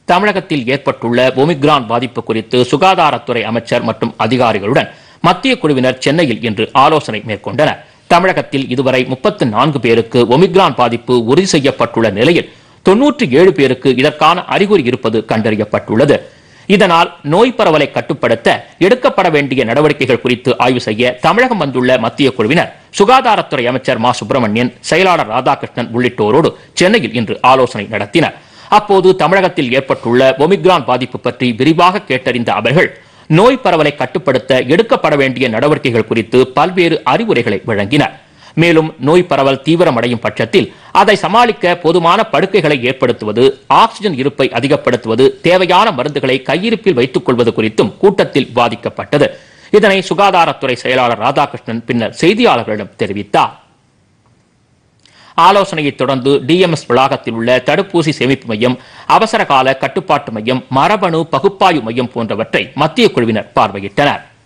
தமிழகத்தில் ஏற்பட்டுள்ள ஒமிக்ரான் பாதிப்பு குறித்து சுகாதாரத்துறை அமைச்சர் மற்றும் அதிகாரிகளுடன் மத்திய குழுவினர் சென்னையில் இன்று ஆலோசனை மேற்கொண்டனர் தமிழகத்தில் இதுவரை முப்பத்து நான்கு பேருக்கு ஒமிக்ரான் பாதிப்பு உறுதி செய்யப்பட்டுள்ள நிலையில் தொன்னூற்றி ஏழு பேருக்கு இதற்கான அறிகுறி இருப்பது கண்டறியப்பட்டுள்ளது இதனால் நோய் பரவலை கட்டுப்படுத்த எடுக்கப்பட வேண்டிய நடவடிக்கைகள் குறித்து ஆய்வு செய்ய தமிழகம் வந்துள்ள மத்திய குழுவினர் சுகாதாரத்துறை அமைச்சர் மா சுப்பிரமணியன் செயலாளர் ராதாகிருஷ்ணன் உள்ளிட்டோரோடு சென்னையில் இன்று ஆலோசனை நடத்தினர் அப்போது தமிழகத்தில் ஏற்பட்டுள்ள ஒமிக்ரான் பாதிப்பு பற்றி விரிவாக கேட்டறிந்த அவர்கள் நோய் பரவலை கட்டுப்படுத்த எடுக்கப்பட வேண்டிய நடவடிக்கைகள் குறித்து பல்வேறு அறிவுரைகளை வழங்கினர் மேலும் நோய் பரவல் தீவிரமடையும் பட்சத்தில் அதை சமாளிக்க போதுமான படுக்கைகளை ஏற்படுத்துவது ஆக்ஸிஜன் இருப்பை அதிகப்படுத்துவது தேவையான மருந்துகளை கையிருப்பில் வைத்துக் கொள்வது குறித்தும் கூட்டத்தில் விவாதிக்கப்பட்டது இதனை சுகாதாரத்துறை செயலாளர் ராதாகிருஷ்ணன் பின்னர் செய்தியாளர்களிடம் தெரிவித்தார் ஆலோசனையைத் தொடர்ந்து டிஎம்எஸ் வளாகத்தில் உள்ள தடுப்பூசி சேமிப்பு மையம் அவசர கால கட்டுப்பாட்டு மையம் மரபணு பகுப்பாய்வு மையம் போன்றவற்றை மத்திய குழுவினர் பார்வையிட்டனர்